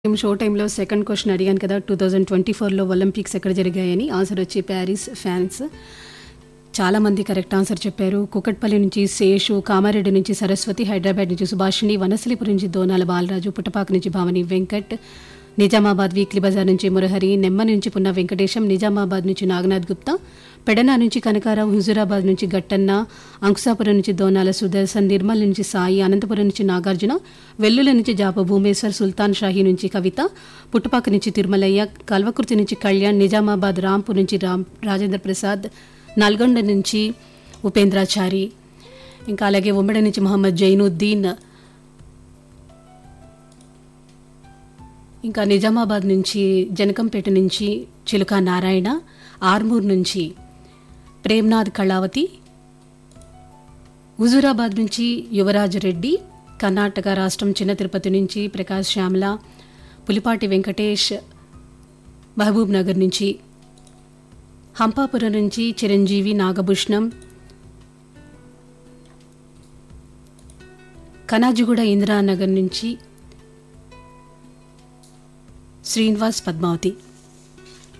మేము షో టైంలో second question అడిగాను కదా టూ థౌజండ్ ట్వంటీ ఫోర్లో ఒలింపిక్స్ ఎక్కడ జరిగాయని ఆన్సర్ వచ్చి ప్యారిస్ ఫ్యాన్స్ చాలా మంది కరెక్ట్ ఆన్సర్ చెప్పారు కుకట్పల్లి నుంచి శేషు కామారెడ్డి నుంచి సరస్వతి హైదరాబాద్ నుంచి సుభాషిణి వనసలిపురం నుంచి దోనాల బాలరాజు పుట్టపాక నుంచి భావని వెంకట్ నిజామాబాద్ వీక్లీ బజార్ నుంచి మురహరి నెమ్మ నుంచి పున్న వెంకటేశం నిజామాబాద్ నుంచి నాగనాథ్ గుప్తా పెడన నుంచి కనకారావు హుజూరాబాద్ నుంచి గట్టన్న అంకుశాపురం నుంచి దోనాల సుదర్శన్ నిర్మల్ నుంచి సాయి అనంతపురం నుంచి నాగార్జున వెల్లుల నుంచి జాప భూమేశ్వర్ సుల్తాన్ షాహీ నుంచి కవిత పుట్టపాక నుంచి తిరుమలయ్య కల్వకుర్తి నుంచి కళ్యాణ్ నిజామాబాద్ రాంపూర్ నుంచి రామ్ రాజేంద్ర ప్రసాద్ నల్గొండ నుంచి ఉపేంద్రాచారి ఇంకా అలాగే ఉమ్మడి నుంచి మహమ్మద్ జైనుద్దీన్ ఇంకా నిజామాబాద్ నుంచి జనకంపేట నుంచి చిలుక నారాయణ ఆర్మూర్ నుంచి ప్రేమ్నాథ్ కళావతి హుజూరాబాద్ నుంచి యువరాజ్ రెడ్డి కర్ణాటక రాష్ట్రం చిన్న తిరుపతి నుంచి ప్రకాష్ శ్యామల పులిపాటి వెంకటేష్ మహబూబ్ నగర్ నుంచి హంపాపురం నుంచి చిరంజీవి నాగభూషణం కనాజిగూడ ఇందిరానగర్ నుంచి శ్రీనివాస్ పద్మావతి